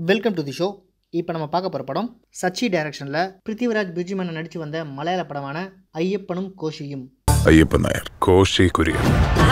Welcome to the show இப்போ நம்ம பார்க்க போகிற படம் சச்சி டைரக்ஷனில் பிருத்திவிராஜ் பிஜுமன் நடித்து வந்த மலையாள படமான ஐயப்பனும் கோஷியும் അയ്യപ്പൻ നായർ കോശി കുര്യൻ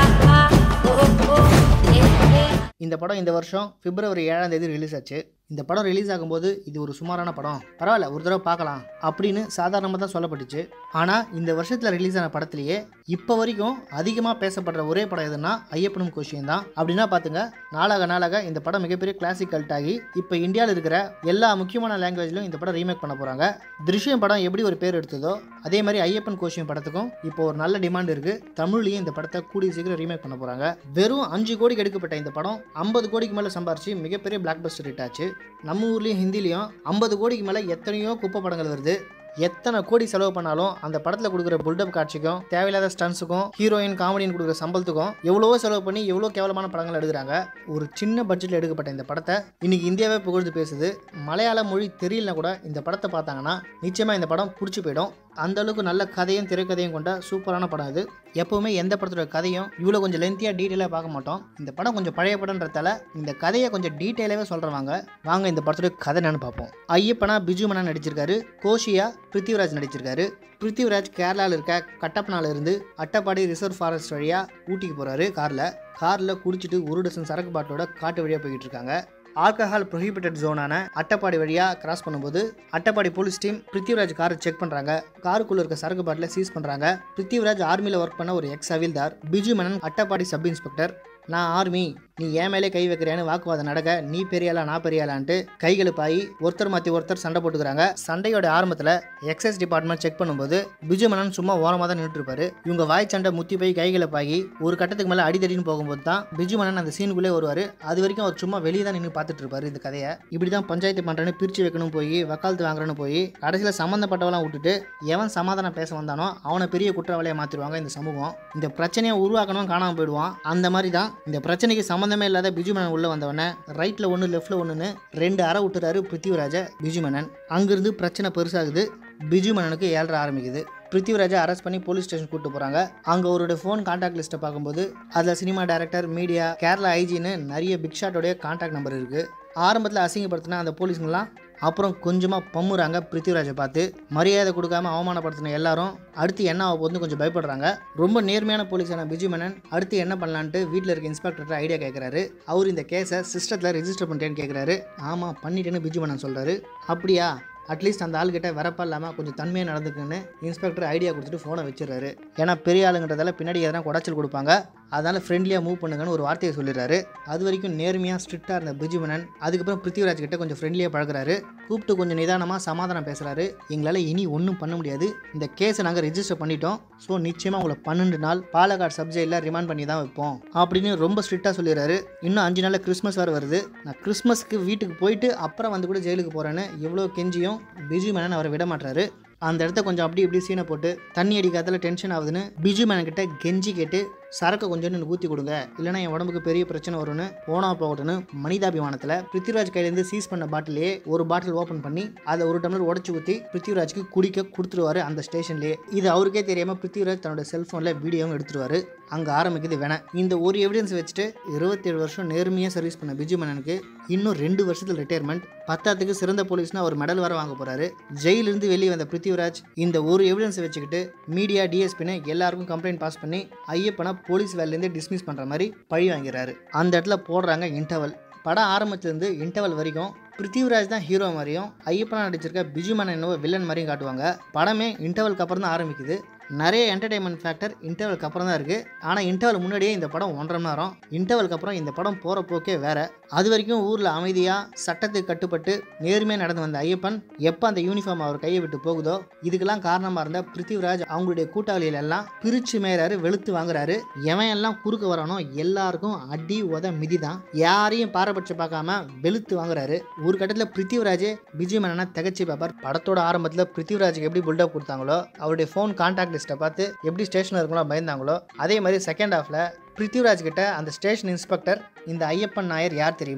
இந்த படம் இந்த வருஷம் பிப்ரவரி ஏழாம் தேதி ரிலீஸ் ஆச்சு இந்த படம் ரிலீஸ் ஆகும்போது இது ஒரு சுமாரான படம் பரவாயில்ல ஒரு தடவை பார்க்கலாம் அப்படின்னு சாதாரணமாக தான் சொல்லப்பட்டுச்சு ஆனால் இந்த வருஷத்தில் ரிலீஸ் ஆன படத்திலேயே இப்போ வரைக்கும் அதிகமாக பேசப்படுற ஒரே படம் எதுன்னா ஐயப்பனும் கோஷியும் தான் அப்படின்னா பார்த்துங்க நாளாக நாளாக இந்த படம் மிகப்பெரிய கிளாசிக் கல்ட் ஆகி இப்போ இந்தியாவில் இருக்கிற எல்லா முக்கியமான லாங்குவேஜ்லையும் இந்த படம் ரீமேக் பண்ண போகிறாங்க திருஷ்யம் படம் எப்படி ஒரு பேர் எடுத்ததோ அதே மாதிரி ஐயப்பன் கோஷியம் படத்துக்கும் இப்போ ஒரு நல்ல டிமாண்ட் இருக்குது தமிழ்லையும் இந்த படத்தை கூடிய சீக்கிரம் ரீமேக் பண்ண போகிறாங்க வெறும் அஞ்சு கோடிக்கு எடுக்கப்பட்ட இந்த படம் ஐம்பது கோடிக்கு மேலே சம்பாரிச்சு மிகப்பெரிய பிளாக் பஸ்டர் ஹிட் ஆச்சு நம்ம ஊர்லேயும் ஹிந்திலையும் ஐம்பது கோடிக்கு மேலே எத்தனையோ குப்பை படங்கள் வருது எத்தனை கோடி செலவு பண்ணாலும் அந்த படத்தில் கொடுக்குற புல்டப் காட்சிக்கும் தேவையில்லாத ஸ்டன்ஸுக்கும் ஹீரோயின் காமெடியின் கொடுக்குற சம்பளத்துக்கும் எவ்வளவோ செலவு பண்ணி எவ்வளோ கேவலமான படங்கள் எடுக்கிறாங்க ஒரு சின்ன பட்ஜெட்டில் எடுக்கப்பட்ட இந்த படத்தை இன்னைக்கு இந்தியாவே புகழ்ந்து பேசுது மலையாள மொழி தெரியலனா கூட இந்த படத்தை பார்த்தாங்கன்னா நிச்சயமாக இந்த படம் பிடிச்சி போயிடும் அந்த அளவுக்கு நல்ல கதையும் திரைக்கதையும் கொண்ட சூப்பரான படம் இது எப்போவுமே எந்த படத்தோட கதையும் இவ்வளோ கொஞ்சம் லென்த்தியாக டீட்டெயிலாக பார்க்க மாட்டோம் இந்த படம் கொஞ்சம் பழைய படம்ன்றதால இந்த கதையை கொஞ்சம் டீட்டெயிலாகவே சொல்கிறவாங்க வாங்க இந்த படத்தோட கதை என்னன்னு பார்ப்போம் ஐயப்பனா பிஜு மனா நடிச்சிருக்காரு கோஷியா பிருத்திவிராஜ் நடிச்சிருக்காரு பிருத்திவிராஜ் கேரளாவில் இருக்க கட்டப்பனால இருந்து அட்டப்பாடி ரிசர்வ் ஃபாரஸ்ட் வழியாக ஊட்டிக்கு போகிறாரு காரில் காரில் குடிச்சிட்டு ஒரு டசன் சரக்கு பாட்டிலோட காட்டு வழியாக போய்கிட்டு இருக்காங்க ஆல்கஹால் ப்ரொஹிபிட்டட் ஜோனான அட்டப்பாடி வழியாக கிராஸ் பண்ணும்போது அட்டப்பாடி போலீஸ் டீம் பிருத்திவிராஜ் காரை செக் பண்ணுறாங்க காருக்குள்ளே இருக்க சரக்கு பாட்டிலை சீஸ் பண்ணுறாங்க பிருத்திவிராஜ் ஆர்மியில் ஒர்க் பண்ண ஒரு ex havildar Biju Menon Attappadi sub inspector நான் ஆர்மி நீ என் மேலே கை வைக்கிறியான்னு வாக்குவாதம் நடக்க நீ பெரியாளா நான் பெரியாளான்ட்டு கைகளுப்பாயி ஒருத்தர் மாற்றி ஒருத்தர் சண்டை போட்டுக்கிறாங்க சண்டையோட ஆரம்பத்தில் எக்ஸைஸ் டிபார்ட்மெண்ட் செக் பண்ணும்போது பிஜு மனன் சும்மா ஓரமாக தான் நின்றுட்டு இருப்பாரு இவங்க வாய் சண்டை முத்தி போய் கைகளுப்பாகி ஒரு கட்டத்துக்கு மேலே அடிதடின்னு போகும்போது தான் பிஜு மனன் அந்த சீனுக்குள்ளே வருவார் அது வரைக்கும் அவர் சும்மா வெளியே தான் நின்று பார்த்துட்டு இருப்பாரு இந்த கதையை இப்படி தான் பஞ்சாயத்து பண்ணுறேன்னு பிரித்து வைக்கணும் போய் வக்காலத்து வாங்குறேன்னு போய் கடைசியில் சம்மந்தப்பட்டவெல்லாம் விட்டுட்டு எவன் சமாதானம் பேச வந்தானோ அவனை பெரிய குற்றவாளியாக மாற்றிடுவாங்க இந்த சமூகம் இந்த பிரச்சனையை உருவாக்கணும் காணாமல் போயிடுவான் அந்த மாதிரி தான் இந்த பிரச்சனைக்கு சம்மந்தமே இல்லாத பிஜுமனன் உள்ள வந்தவன ரைட்டில் ஒன்று லெஃப்ட்டில் ஒன்றுன்னு ரெண்டு அறை விட்டுறாரு பிருத்திவிராஜ பிஜுமனன் அங்கிருந்து பிரச்சனை பெருசாகுது பிஜுமனனுக்கு ஏழரை ஆரம்பிக்குது பிருத்திவிராஜை அரெஸ்ட் பண்ணி போலீஸ் ஸ்டேஷன் கூட்டு போகிறாங்க அங்கே அவரோட ஃபோன் கான்டாக்ட் லிஸ்ட்டை பார்க்கும்போது அதில் சினிமா டைரக்டர் மீடியா கேரளா ஐஜின்னு நிறைய பிக் ஷாட்டோடைய கான்டாக்ட் நம்பர் இருக்குது ஆரம்பத்தில் அசிங்கப்படுத்தின அந்த போலீஸுங்களாம் அப்புறம் கொஞ்சமாக பம்முறாங்க பிருத்திவிராஜை பார்த்து மரியாதை கொடுக்காம அவமானப்படுத்தின எல்லாரும் அடுத்து என்ன ஆக போகுதுன்னு கொஞ்சம் பயப்படுறாங்க ரொம்ப நேர்மையான போலீஸான பிஜு மேனன் அடுத்து என்ன பண்ணலான்ட்டு வீட்டில் இருக்க இன்ஸ்பெக்டர்கிட்ட ஐடியா கேட்குறாரு அவர் இந்த கேஸை சிஸ்டத்தில் ரெஜிஸ்டர் பண்ணிட்டேன்னு கேட்குறாரு ஆமாம் பண்ணிட்டேன்னு பிஜு மேனன் சொல்கிறாரு அப்படியா அட்லீஸ்ட் அந்த ஆள்கிட்ட வரப்பா இல்லாமல் கொஞ்சம் தன்மையாக நடந்துக்குன்னு இன்ஸ்பெக்டர் ஐடியா கொடுத்துட்டு ஃபோனை வச்சிடுறாரு ஏன்னா பெரிய ஆளுங்கிறதால பின்னாடி எதனா குடைச்சல் கொடுப்பாங்க அதனால் ஃப்ரெண்ட்லியாக மூவ் பண்ணுங்கன்னு ஒரு வார்த்தையை சொல்லிடுறாரு அது வரைக்கும் நேர்மையாக ஸ்ட்ரிக்டாக இருந்த பிஜுமனன் அதுக்கப்புறம் பிருத்திவிராஜ் கிட்ட கொஞ்சம் ஃப்ரெண்ட்லியாக பழகுறாரு கூப்பிட்டு கொஞ்சம் நிதானமாக சமாதானம் பேசுகிறாரு எங்களால் இனி ஒன்றும் பண்ண முடியாது இந்த கேஸை நாங்கள் ரெஜிஸ்டர் பண்ணிட்டோம் ஸோ நிச்சயமாக உங்களை பன்னெண்டு நாள் பாலக்காடு சப்ஜெக்டில் ரிமாண்ட் பண்ணி தான் வைப்போம் அப்படின்னு ரொம்ப ஸ்ட்ரிக்டாக சொல்லிடுறாரு இன்னும் அஞ்சு நாளில் கிறிஸ்மஸ் வேறு வருது நான் கிறிஸ்மஸ்க்கு வீட்டுக்கு போயிட்டு அப்புறம் வந்து கூட ஜெயிலுக்கு போகிறேன்னு எவ்வளோ கெஞ்சியும் பிஜு மேனன் அவரை விட மாட்டாரு அந்த இடத்த கொஞ்சம் அப்படி இப்படி சீனை போட்டு தண்ணி அடிக்காதல டென்ஷன் ஆகுதுன்னு பிஜு மேனன் கிட்ட கெஞ்சி கேட்டு சரக்கு கொஞ்சம் ஊற்றி கொடுங்க இல்லைனா என் உடம்புக்கு பெரிய பிரச்சனை வரும்னு போனா போகட்டும்னு மனிதாபிமானத்தில் பிருத்திவிராஜ் கையிலேருந்து சீஸ் பண்ண பாட்டிலே ஒரு பாட்டில் ஓப்பன் பண்ணி அதை ஒரு டம்ளர் உடச்சி ஊற்றி பிருத்திவிராஜ்க்கு குடிக்க கொடுத்துருவாரு அந்த ஸ்டேஷன்லேயே இது அவருக்கே தெரியாமல் பிருத்திவிராஜ் தன்னோட செல்ஃபோனில் வீடியோவும் எடுத்துருவாரு அங்கே ஆரம்பிக்குது வேணாம் இந்த ஒரு எவிடன்ஸ் வச்சுட்டு இருபத்தேழு வருஷம் நேர்மையாக சர்வீஸ் பண்ண பிஜு மன்னனுக்கு இன்னும் ரெண்டு வருஷத்தில் ரிட்டையர்மெண்ட் பத்தாத்துக்கு சிறந்த போலீஸ்னா ஒரு மெடல் வர வாங்க போறாரு ஜெயிலிருந்து வெளியே வந்த பிருத்திவிராஜ் இந்த ஒரு எவிடன்ஸை வச்சுக்கிட்டு மீடியா டிஎஸ்பின்னு எல்லாருக்கும் கம்ப்ளைண்ட் பாஸ் பண்ணி ஐயப்பனை போலீஸ் வேலையிலேருந்து டிஸ்மிஸ் பண்ணுற மாதிரி பழி வாங்கிறாரு அந்த இடத்துல போடுறாங்க இன்டர்வல் படம் ஆரம்பத்துலேருந்து இன்டர்வல் வரைக்கும் பிருத்திவிராஜ் தான் ஹீரோ மாதிரியும் ஐயப்பனா நடிச்சிருக்க பிஜு மன்னன் என்னவோ வில்லன் மாதிரியும் காட்டுவாங்க படமே இன்டர்வலுக்கு அப்புறம் தான் ஆரம்பிக்குது நிறைய என்டர்டைன்மெண்ட் ஃபேக்டர் இன்டர்வலுக்கு அப்புறம் தான் இருக்குது ஆனால் இன்டர்வல் முன்னாடியே இந்த படம் ஒன்றரை மணி நேரம் இன்டர்வலுக்கு அப்புறம் இந்த படம் போகிற போக்கே வேற அது வரைக்கும் ஊரில் அமைதியாக சட்டத்துக்கு கட்டுப்பட்டு நேர்மையாக நடந்து வந்த ஐயப்பன் எப்போ அந்த யூனிஃபார்ம் அவர் கையை விட்டு போகுதோ இதுக்கெல்லாம் காரணமாக இருந்த பிருத்திவிராஜ் அவங்களுடைய கூட்டாளிகள் எல்லாம் பிரித்து மேயறாரு வெளுத்து வாங்குறாரு எவன் எல்லாம் குறுக்க வரானோ எல்லாருக்கும் அடி உத மிதி தான் யாரையும் பாரபட்சம் பார்க்காம வெளுத்து வாங்குறாரு ஒரு கட்டத்தில் பிருத்திவிராஜே விஜய் மன்னனை திகச்சு பார்ப்பார் படத்தோட ஆரம்பத்தில் பிருத்திவிராஜுக்கு எப்படி பில்டப் கொடுத்தாங்களோ அவருடைய ஃபோன் கான்டாக்ட் லிஸ்ட்டை பார்த்து எப்படி ஸ்டேஷனில் இருக்கலாம் பயந்தாங்களோ அதே மாதிரி செகண்ட் ஹாஃபில் பிருத்திவிராஜ் கிட்ட அந்த ஸ்டேஷன் இன்ஸ்பெக்டர் இந்த ஐயப்பன் நாயர் யார் தெரியுமா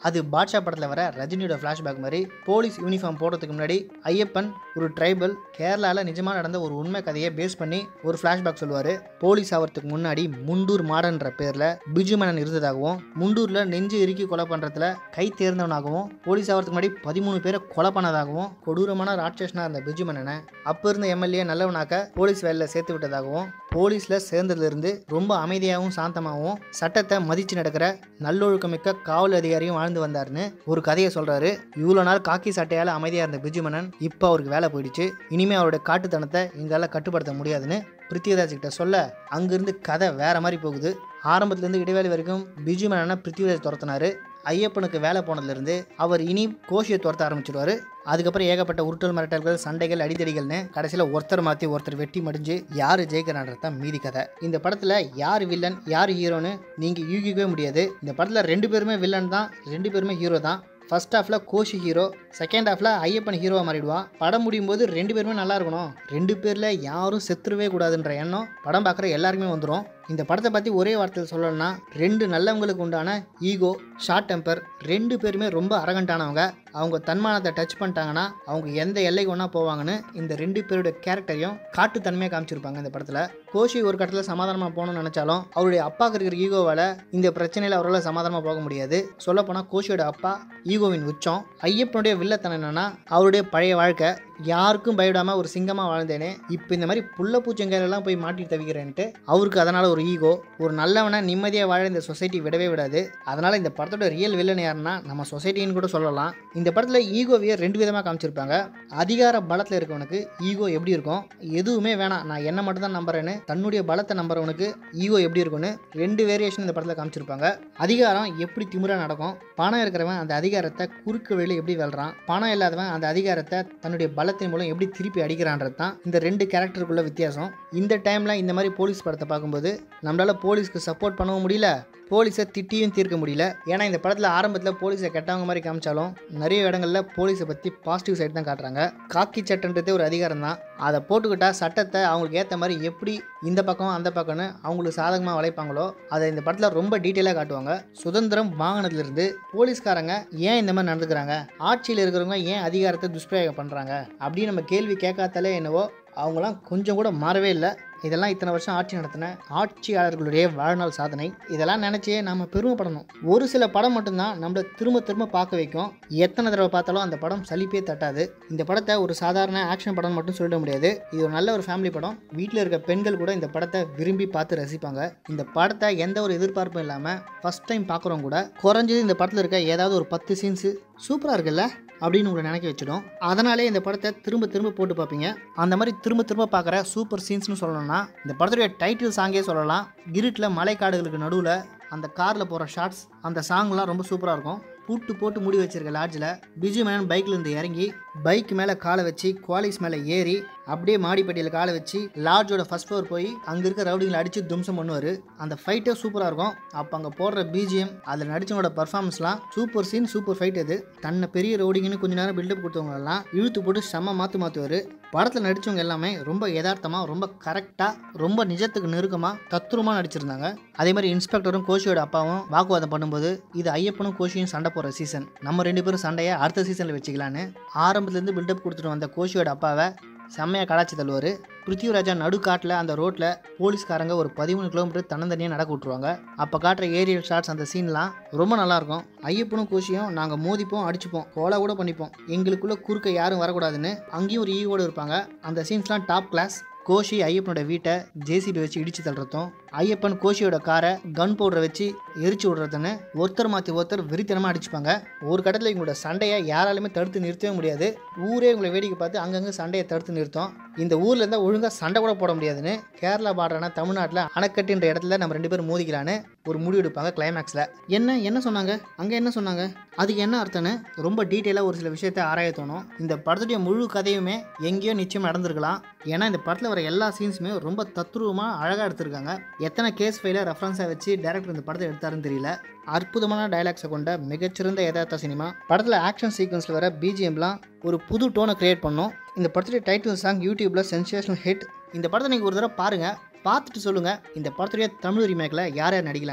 அது பாட்ஷா படத்தில் வர ரஜினியோட ஃப்ளாஷ்பேக் மாதிரி போலீஸ் யூனிஃபார்ம் போடுறதுக்கு முன்னாடி ஐயப்பன் ஒரு ட்ரைபல் கேரளாவில் நிஜமாக நடந்த ஒரு உண்மை கதையை பேஸ் பண்ணி ஒரு ஃப்ளாஷ்பேக் சொல்லுவார் போலீஸ் ஆகிறதுக்கு முன்னாடி முண்டூர் மாடன்ற பேரில் பிஜு மேனன் இருந்ததாகவும் முண்டூரில் நெஞ்சு இறுக்கி கொலை பண்ணுறதுல கை தேர்ந்தவனாகவும் போலீஸ் ஆகிறதுக்கு முன்னாடி பதிமூணு பேரை கொலை பண்ணதாகவும் கொடூரமான ராட்சசனாக இருந்த பிஜு மேனனை அப்போ இருந்த எம்எல்ஏ நல்லவனாக்க போலீஸ் வேலையில் சேர்த்து விட்டதாகவும் போலீஸில் சேர்ந்ததுலேருந்து ரொம்ப அமைதியாகவும் சாந்தமாகவும் சட்டத்தை மதித்து நடக்கிற நல்லொழுக்கமிக்க காவல் அதிகாரியும் வாழ்ந்து வந்தாருன்னு ஒரு கதையை சொல்கிறாரு இவ்வளோ நாள் காக்கி சட்டையால் அமைதியாக இருந்த பிஜுமனன் இப்போ அவருக்கு வேலை போயிடுச்சு இனிமேல் அவருடைய காட்டுத்தனத்தை எங்களால் கட்டுப்படுத்த முடியாதுன்னு பிருத்திவிராஜ் கிட்ட சொல்ல அங்கிருந்து கதை வேற மாதிரி போகுது ஆரம்பத்துலேருந்து இடைவேளை வரைக்கும் பிஜு மேனனை பிருத்திவிராஜ் துரத்தினாரு ஐயப்பனுக்கு வேலை போனதுலேருந்து அவர் இனி கோஷியை துரத்த ஆரம்பிச்சிருவாரு அதுக்கப்புறம் ஏகப்பட்ட உருட்டல் மிரட்டல்கள் சண்டைகள் அடிதடிகள்னு கடைசியில் ஒருத்தர் மாற்றி ஒருத்தர் வெட்டி மடிஞ்சு யார் ஜெயிக்கிறான்றது தான் மீதி கதை இந்த படத்தில் யார் வில்லன் யார் ஹீரோன்னு நீங்கள் யூகிக்கவே முடியாது இந்த படத்தில் ரெண்டு பேருமே வில்லன் தான் ரெண்டு பேருமே ஹீரோ தான் ஃபர்ஸ்ட் ஹாஃபில் கோஷி ஹீரோ செகண்ட் ஹாஃபில் ஐயப்பன் ஹீரோவாக மாறிடுவான் படம் முடியும் போது ரெண்டு பேருமே நல்லா இருக்கணும் ரெண்டு பேரில் யாரும் செத்துருவே கூடாதுன்ற எண்ணம் படம் பார்க்குற எல்லாருக்குமே வந்துடும் இந்த படத்தை பற்றி ஒரே வார்த்தையில் சொல்லணும்னா ரெண்டு நல்லவங்களுக்கு உண்டான ஈகோ ஷார்ட் டெம்பர் ரெண்டு பேருமே ரொம்ப அரகண்டானவங்க அவங்க தன்மானத்தை டச் பண்ணிட்டாங்கன்னா அவங்க எந்த எல்லைக்கு ஒன்றா போவாங்கன்னு இந்த ரெண்டு பேருடைய கேரக்டரையும் காட்டுத்தன்மையாக காமிச்சிருப்பாங்க இந்த படத்தில் கோஷி ஒரு கட்டத்தில் சமாதானமாக போகணும்னு நினச்சாலும் அவருடைய அப்பாவுக்கு இருக்கிற ஈகோவால் இந்த பிரச்சனையில் அவரால் சமாதானமாக போக முடியாது சொல்லப்போனால் கோஷியோட அப்பா ஈகோவின் உச்சம் ஐயப்பனுடைய வில்லத்தனம் என்னன்னா அவருடைய பழைய வாழ்க்கை யாருக்கும் பயப்படாமல் ஒரு சிங்கமாக வாழ்ந்தேனே இப்போ இந்த மாதிரி புள்ள பூச்சங்கையிலலாம் போய் மாட்டி தவிக்கிறேன்ட்டு அவருக்கு அதனால் ஒரு ஈகோ ஒரு நல்லவனை நிம்மதியாக வாழ இந்த சொசைட்டி விடவே விடாது அதனால் இந்த படத்தோட ரியல் வில்லன் யாருன்னா நம்ம சொசைட்டின்னு கூட சொல்லலாம் இந்த படத்தில் ஈகோவையே ரெண்டு விதமாக காமிச்சிருப்பாங்க அதிகார பலத்தில் இருக்கவனுக்கு ஈகோ எப்படி இருக்கும் எதுவுமே வேணாம் நான் என்ன மட்டும் தான் நம்புறேன்னு தன்னுடைய பலத்தை நம்புறவனுக்கு ஈகோ எப்படி இருக்கும்னு ரெண்டு வேரியேஷன் இந்த படத்தில் காமிச்சிருப்பாங்க அதிகாரம் எப்படி திமிரா நடக்கும் பணம் இருக்கிறவன் அந்த அதிகாரத்தை குறுக்கு வழியில் எப்படி வெல்றான் பணம் இல்லாதவன் அந்த அதிகாரத்தை தன்னுடைய பலத்தின் மூலம் எப்படி திருப்பி அடிக்கிறான்றது தான் இந்த ரெண்டு கேரக்டருக்குள்ள வித்தியாசம் இந்த டைமில் இந்த மாதிரி போலீஸ் படத்தை பார்க்கும்போது நம்மளால் போலீஸ்க்கு சப்போர்ட் பண்ணவும் முடியல போலீஸை திட்டியும் தீர்க்க முடியல ஏன்னா இந்த படத்தில் ஆரம்பத்தில் போலீஸை கெட்டவங்க மாதிரி காமிச்சாலும் நிறைய இடங்களில் போலீஸை பற்றி பாசிட்டிவ் சைடு தான் காட்டுறாங்க காக்கி சட்டன்றதே ஒரு அதிகாரம் தான் அதை போட்டுக்கிட்டா சட்டத்தை அவங்களுக்கு ஏற்ற மாதிரி எப்படி இந்த பக்கம் அந்த பக்கம்னு அவங்களுக்கு சாதகமாக வளைப்பாங்களோ அதை இந்த படத்தில் ரொம்ப டீட்டெயிலாக காட்டுவாங்க சுதந்திரம் வாங்கினதுலேருந்து போலீஸ்காரங்க ஏன் இந்த மாதிரி நடந்துக்கிறாங்க ஆட்சியில் இருக்கிறவங்க ஏன் அதிகாரத்தை துஷ்பிரயோகம் பண்ணுறாங்க அப்படின்னு நம்ம கேள்வி கேட்காதாலே என்னவோ அவங்களாம் கொஞ்சம் கூட மாறவே இல்லை இதெல்லாம் இத்தனை வருஷம் ஆட்சி நடத்தின ஆட்சியாளர்களுடைய வாழ்நாள் சாதனை இதெல்லாம் நினச்சே நம்ம பெருமைப்படணும் ஒரு சில படம் மட்டும்தான் நம்மளை திரும்ப திரும்ப பார்க்க வைக்கும் எத்தனை தடவை பார்த்தாலும் அந்த படம் சலிப்பே தட்டாது இந்த படத்தை ஒரு சாதாரண ஆக்ஷன் படம் மட்டும் சொல்லிட முடியாது இது ஒரு நல்ல ஒரு ஃபேமிலி படம் வீட்டில் இருக்க பெண்கள் கூட இந்த படத்தை விரும்பி பார்த்து ரசிப்பாங்க இந்த படத்தை எந்த ஒரு எதிர்பார்ப்பும் இல்லாமல் ஃபஸ்ட் டைம் பார்க்குறவங்க கூட குறைஞ்சது இந்த படத்தில் இருக்க ஏதாவது ஒரு பத்து சீன்ஸு சூப்பராக இருக்குல்ல அப்படின்னு உங்களை நினைக்க வச்சிடும் அதனாலே இந்த படத்தை திரும்ப திரும்ப போட்டு பார்ப்பீங்க அந்த மாதிரி திரும்ப திரும்ப பார்க்குற சூப்பர் சீன்ஸ்னு சொல்லணும்னா இந்த படத்துடைய டைட்டில் சாங்கே சொல்லலாம் இருட்டில் மலைக்காடுகளுக்கு நடுவில் அந்த காரில் போகிற ஷார்ட்ஸ் அந்த சாங்லாம் ரொம்ப சூப்பராக இருக்கும் பூட்டு போட்டு மூடி வச்சிருக்க லாட்ஜில் பிஜு மேனன் பைக்ல இருந்து இறங்கி பைக் மேலே காலை வச்சு குவாலிஸ் மேலே ஏறி அப்படியே மாடிப்பட்டியில் காலை வச்சு லாட்ஜோட ஃபர்ஸ்ட் ஃப்ளோர் போய் அங்கே இருக்க ரவுடிங்களை அடித்து தும்சம் பண்ணுவார் அந்த ஃபைட்டே சூப்பராக இருக்கும் அப்போ அங்கே போடுற பிஜிஎம் அதில் நடிச்சவங்களோட பர்ஃபார்மன்ஸ்லாம் சூப்பர் சீன் சூப்பர் ஃபைட் அது தன்னை பெரிய ரவுடிங்கன்னு கொஞ்ச நேரம் பில்டப் கொடுத்தவங்களெல்லாம் இழுத்து போட்டு செம்ம மாற்று மாற்றுவார் படத்தில் நடித்தவங்க எல்லாமே ரொம்ப யதார்த்தமாக ரொம்ப கரெக்டாக ரொம்ப நிஜத்துக்கு நெருக்கமாக தத்துரமாக நடிச்சிருந்தாங்க அதே மாதிரி இன்ஸ்பெக்டரும் கோஷியோட அப்பாவும் வாக்குவாதம் பண்ணும்போது இது ஐயப்பனும் கோஷியும் சண்டை போகிற சீசன் நம்ம ரெண்டு பேரும் சண்டையை அடுத்த சீசனில் வச்சுக்கலான்னு ஆரம்பத்துலேருந்து பில்டப் கொடுத்துட்டு வந்த கோஷியோட அப்பாவை செம்மையாக கடாச்சி தள்ளுவார் பிருத்திவிராஜா நடுக்காட்டில் அந்த ரோட்டில் போலீஸ்காரங்க ஒரு பதிமூணு கிலோமீட்டர் தன்னந்தனியாக நடக்க விட்ருவாங்க அப்போ காட்டுற ஏரியல் ஷாட்ஸ் அந்த சீன்லாம் ரொம்ப நல்லாயிருக்கும் ஐயப்பனும் கோஷியும் நாங்கள் மோதிப்போம் அடிச்சுப்போம் கோலா கூட பண்ணிப்போம் எங்களுக்குள்ளே குறுக்க யாரும் வரக்கூடாதுன்னு அங்கேயும் ஒரு ஈவோடு இருப்பாங்க அந்த சீன்ஸ்லாம் டாப் கிளாஸ் கோஷி ஐயப்பனோட வீட்டை ஜேசிபி வச்சு இடிச்சு தள்ளுறதும் ஐயப்பன் கோஷியோட காரை கன் பவுடரை வச்சு எரிச்சு விடுறதுன்னு ஒருத்தர் மாற்றி ஒருத்தர் வெறித்தனமாக அடிச்சுப்பாங்க ஒரு கட்டத்தில் இவங்களோட சண்டையை யாராலுமே தடுத்து நிறுத்தவே முடியாது ஊரே உங்களை வேடிக்கை பார்த்து அங்கங்கே சண்டையை தடுத்து நிறுத்தும் இந்த ஊரில் இருந்தால் ஒழுங்காக சண்டை கூட போட முடியாதுன்னு கேரளா பார்டரான தமிழ்நாட்டில் அணைக்கட்டுன்ற இடத்துல நம்ம ரெண்டு பேரும் மோதிக்கலான்னு ஒரு முடிவு எடுப்பாங்க கிளைமேக்ஸில் என்ன என்ன சொன்னாங்க அங்கே என்ன சொன்னாங்க அதுக்கு என்ன அர்த்தம்னு ரொம்ப டீட்டெயிலாக ஒரு சில விஷயத்தை ஆராய தோணும் இந்த படத்துடைய முழு கதையுமே எங்கேயோ நிச்சயம் நடந்திருக்கலாம் ஏன்னா இந்த படத்தில் வர எல்லா சீன்ஸுமே ரொம்ப தத்ரூபமாக அழகாக எடுத்திருக்காங்க எத்தனை கேஸ் ஃபைலை ரெஃபரன்ஸாக வச்சு டேரக்டர் இந்த படத்தை எடுத்தாருன்னு தெரியல அற்புதமான டைலாக்ஸை கொண்ட மிகச்சிறந்த யதார்த்த சினிமா படத்தில் ஆக்ஷன் சீக்வன்ஸில் வர பிஜிஎம்லாம் ஒரு புது டோனை கிரியேட் பண்ணோம் இந்த படத்துடைய டைட்டில் சாங் யூடியூப்பில் சென்சேஷனல் ஹிட் இந்த படத்தை நீங்கள் ஒரு தடவை பாருங்கள் பார்த்துட்டு சொல்லுங்கள் இந்த படத்துடைய தமிழ் ரீமேக்கில் யார் யார் நடிக்கலான்ட்டு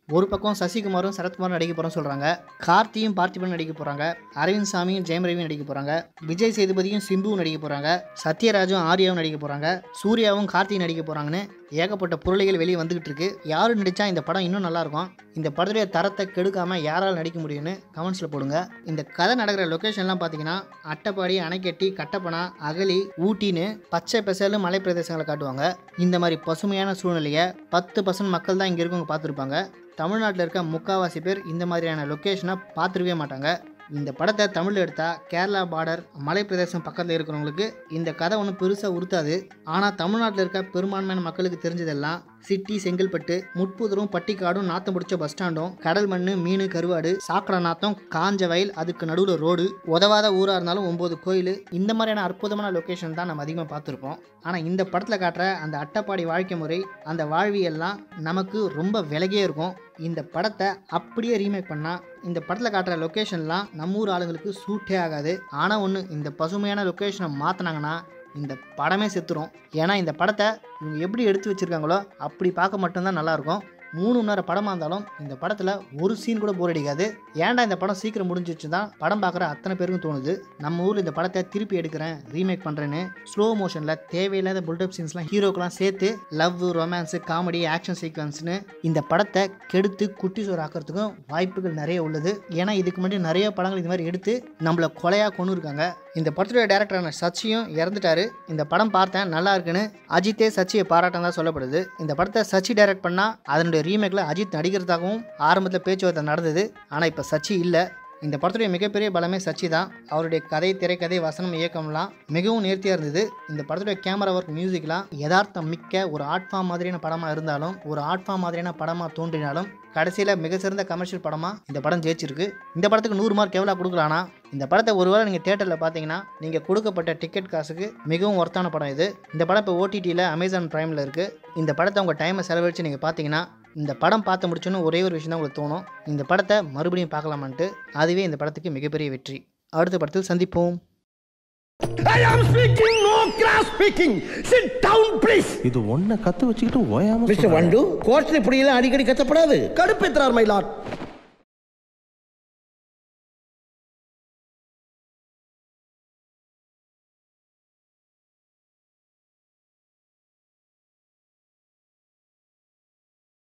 ஒரு பக்கம் சசிகுமாரும் சரத்குமாரும் நடிக்க போகிறோம்னு சொல்கிறாங்க கார்த்தியும் பார்த்திபன் நடிக்க போகிறாங்க அரவிந்த் சாமியும் ஜெயம் ரவியும் நடிக்க போகிறாங்க விஜய் சேதுபதியும் சிம்புவும் நடிக்க போகிறாங்க சத்யராஜும் ஆர்யாவும் நடிக்க போகிறாங்க சூர்யாவும் கார்த்தியும் நடிக்க போகிறாங்கன்னு ஏகப்பட்ட பொருளைகள் வெளியே வந்துகிட்டு இருக்கு யாரு நடித்தா இந்த படம் இன்னும் நல்லா இருக்கும் இந்த படத்துடைய தரத்தை கெடுக்காம யாரால் நடிக்க முடியும்னு கமெண்ட்ஸில் போடுங்க இந்த கதை நடக்கிற லொக்கேஷன்லாம் பார்த்தீங்கன்னா அட்டப்பாடி அணைக்கட்டி கட்டப்பனா அகலி ஊட்டின்னு பச்சை பெசலும் மலை பிரதேசங்களை காட்டுவாங்க இந்த மாதிரி பசுமையான சூழ்நிலையை பத்து பர்சன்ட் மக்கள் தான் இங்கே இருக்கவங்க பார்த்துருப்பாங்க தமிழ்நாட்டில் இருக்க முக்காவாசி பேர் இந்த மாதிரியான லொக்கேஷனை பார்த்துருக்கவே மாட்டாங்க இந்த படத்தை தமிழில் எடுத்தால் கேரளா பார்டர் மலை பிரதேசம் பக்கத்தில் இருக்கிறவங்களுக்கு இந்த கதை ஒன்றும் பெருசாக உறுத்தாது ஆனால் தமிழ்நாட்டில் இருக்க பெரும்பான்மையான மக்களுக்கு தெரிஞ்சதெல்லாம் சிட்டி செங்கல்பட்டு முட்புதரும் பட்டிக்காடும் நாத்தம் பிடிச்ச பஸ் ஸ்டாண்டும் கடல் மண் மீன் கருவாடு சாக்கடை நாத்தம் காஞ்ச வயல் அதுக்கு நடுவில் ரோடு உதவாத ஊராக இருந்தாலும் ஒம்பது கோயில் இந்த மாதிரியான அற்புதமான லொக்கேஷன் தான் நம்ம அதிகமாக பார்த்துருப்போம் ஆனால் இந்த படத்தில் காட்டுற அந்த அட்டப்பாடி வாழ்க்கை முறை அந்த வாழ்வியெல்லாம் நமக்கு ரொம்ப விலகியே இருக்கும் இந்த படத்தை அப்படியே ரீமேக் பண்ணால் இந்த படத்தில் காட்டுற லொக்கேஷன்லாம் நம்ம ஊர் ஆளுங்களுக்கு சூட்டே ஆகாது ஆனால் ஒன்று இந்த பசுமையான லொக்கேஷனை மாற்றினாங்கன்னா இந்த படமே செத்துரும் ஏன்னா இந்த படத்தை இவங்க எப்படி எடுத்து வச்சுருக்காங்களோ அப்படி பார்க்க மட்டும்தான் நல்லாயிருக்கும் மூணு மணி நேரம் படமாக இருந்தாலும் இந்த படத்தில் ஒரு சீன் கூட போர் அடிக்காது ஏன்டா இந்த படம் சீக்கிரம் முடிஞ்சிச்சு தான் படம் பார்க்குற அத்தனை பேருக்கும் தோணுது நம்ம ஊரில் இந்த படத்தை திருப்பி எடுக்கிறேன் ரீமேக் பண்ணுறேன்னு ஸ்லோ மோஷனில் தேவையில்லாத புல்டப் சீன்ஸ்லாம் ஹீரோக்கெலாம் சேர்த்து லவ் ரொமான்ஸு காமெடி ஆக்ஷன் சீக்வன்ஸ்னு இந்த படத்தை கெடுத்து குட்டி சோறு ஆக்கிறதுக்கும் வாய்ப்புகள் நிறைய உள்ளது ஏன்னா இதுக்கு முன்னாடி நிறைய படங்கள் இது மாதிரி எடுத்து நம்மளை கொலையாக கொண்டு இருக்காங்க இந்த படத்துடைய டேரக்டரான சச்சியும் இறந்துட்டாரு இந்த படம் பார்த்தேன் நல்லா இருக்குன்னு அஜித்தே சச்சியை பாராட்டம் தான் சொல்லப்படுது இந்த படத்தை சச்சி டைரக்ட் பண்ணால் அதனுடைய ரீமேக்கில் அஜித் நடிக்கிறதாகவும் ஆரம்பத்தில் பேச்சுவார்த்தை நடந்தது ஆனால் இப்போ சச்சி இல்லை இந்த படத்துடைய மிகப்பெரிய பலமே சச்சி தான் அவருடைய கதை திரைக்கதை வசனம் இயக்கம்லாம் மிகவும் நேர்த்தியாக இருந்தது இந்த படத்துடைய கேமரா ஒர்க் மியூசிக்லாம் யதார்த்தம் மிக்க ஒரு ஆர்ட் ஃபார்ம் மாதிரியான படமாக இருந்தாலும் ஒரு ஆர்ட் ஃபார்ம் மாதிரியான படமாக தோன்றினாலும் கடைசியில் மிக சிறந்த கமர்ஷியல் படமாக இந்த படம் ஜெயிச்சிருக்கு இந்த படத்துக்கு நூறு மார்க் எவ்வளோ கொடுக்கலாம்னா இந்த படத்தை ஒருவேளை நீங்கள் தேட்டரில் பார்த்தீங்கன்னா நீங்கள் கொடுக்கப்பட்ட டிக்கெட் காசுக்கு மிகவும் ஒர்த்தான படம் இது இந்த படம் இப்போ ஓடிடியில் அமேசான் ப்ரைமில் இருக்குது இந்த படத்தை உங்கள் டைமை செலவழித்து நீங்கள் பார்த்தீங்கன்னா இந்த படம் பார்த்து முடிச்சோன்னு ஒரே ஒரு விஷயம் தான் உங்களுக்கு தோணும் இந்த படத்தை மறுபடியும் பார்க்கலாமான்ட்டு அதுவே இந்த படத்துக்கு மிகப்பெரிய வெற்றி அடுத்த படத்தில் சந்திப்போம் I am speaking, no cross speaking. Sit down, please. இது ஒன்ன கத்து வச்சுக்கிட்டு ஓயாம மிஸ்டர் வண்டு கோர்ட்ல இப்படி எல்லாம் அடிக்கடி கத்தப்படாது கடுப்பேத்துறார் மயிலாட்